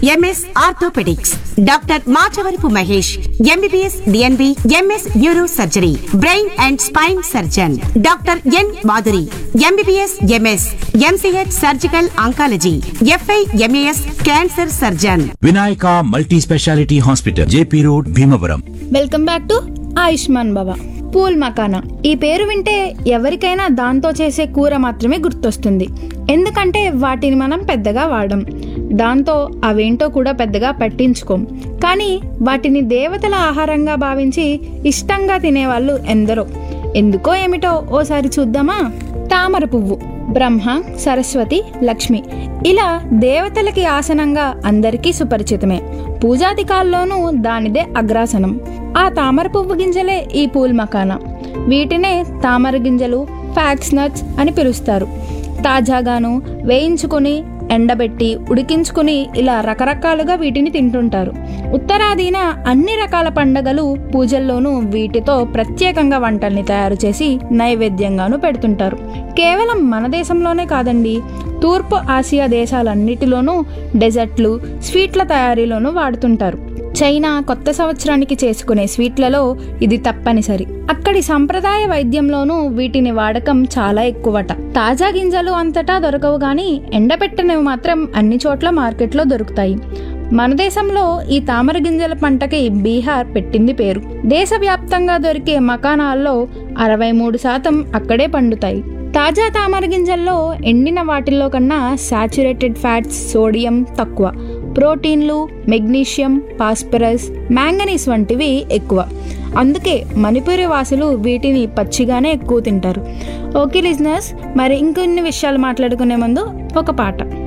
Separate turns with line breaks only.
MS orthopaedics doctor Machavarapu Mahesh MBBS DNB MS neuro surgery brain and spine surgeon doctor N Madhuri MBBS MS MCH surgical oncology FI MAS cancer surgeon
Vinayaka multi speciality hospital JP road Bhimavaram
welcome back to Ayushman Baba పూల్ మకానా ఈ పేరు వింటే ఎవరికైనా దాంతో చేసే కూర మాత్రమే గుర్తొస్తుంది ఎందుకంటే వాటిని మనం పెద్దగా వాడం దాంతో అవేంటో కూడా పెద్దగా పట్టించుకోం కానీ వాటిని దేవతల ఆహారంగా భావించి ఇష్టంగా తినేవాళ్ళు ఎందరో ఎందుకో ఏమిటో ఓసారి చూద్దామా తామర పువ్వు బ్రహ్మ సరస్వతి లక్ష్మి ఇలా దేవతలకి ఆసనంగా అందరికీ సుపరిచితమే పూజాధికాల్లోనూ దానిదే అగ్రాసనం ఆ తామర పువ్వు గింజలే ఈ పూల్ మకానా వీటినే తామర గింజలు ఫ్యాక్స్ నట్స్ అని పిలుస్తారు తాజాగాను వేయించుకొని ఎండబెట్టి ఉడికించుకుని ఇలా రకరకాలుగా వీటిని తింటుంటారు ఉత్తరాదిన అన్ని రకాల పండగలు పూజల్లోనూ వీటితో ప్రత్యేకంగా వంటల్ని తయారు చేసి నైవేద్యంగాను పెడుతుంటారు కేవలం మన దేశంలోనే కాదండి తూర్పు ఆసియా దేశాలన్నిటిలోనూ డెజర్ట్లు స్వీట్ల తయారీలోనూ వాడుతుంటారు చైనా కొత్త సంవత్సరానికి చేసుకునే స్వీట్లలో ఇది తప్పనిసరి అక్కడి సంప్రదాయ వైద్యంలోనూ వీటిని వాడకం చాలా ఎక్కువట తాజా గింజలు అంతటా దొరకవు కానీ ఎండబెట్టనివి మాత్రం అన్ని చోట్ల మార్కెట్లో దొరుకుతాయి మన దేశంలో ఈ తామర గింజల పంటకి బీహార్ పెట్టింది పేరు దేశవ్యాప్తంగా దొరికే మకానాల్లో అరవై మూడు శాతం అక్కడే పండుతాయి తాజా తామర గింజల్లో ఎండిన వాటిల్లో కన్నా సాచురేటెడ్ ఫ్యాట్స్ సోడియం తక్కువ ప్రోటీన్లు మెగ్నీషియం పాస్పరస్ మ్యాంగనీస్ వంటివి ఎక్కువ అందుకే మణిపురి వాసులు వీటిని పచ్చిగానే ఎక్కువ తింటారు ఓకే లిజినర్స్ మరి ఇంకొన్ని విషయాలు మాట్లాడుకునే ముందు ఒక పాట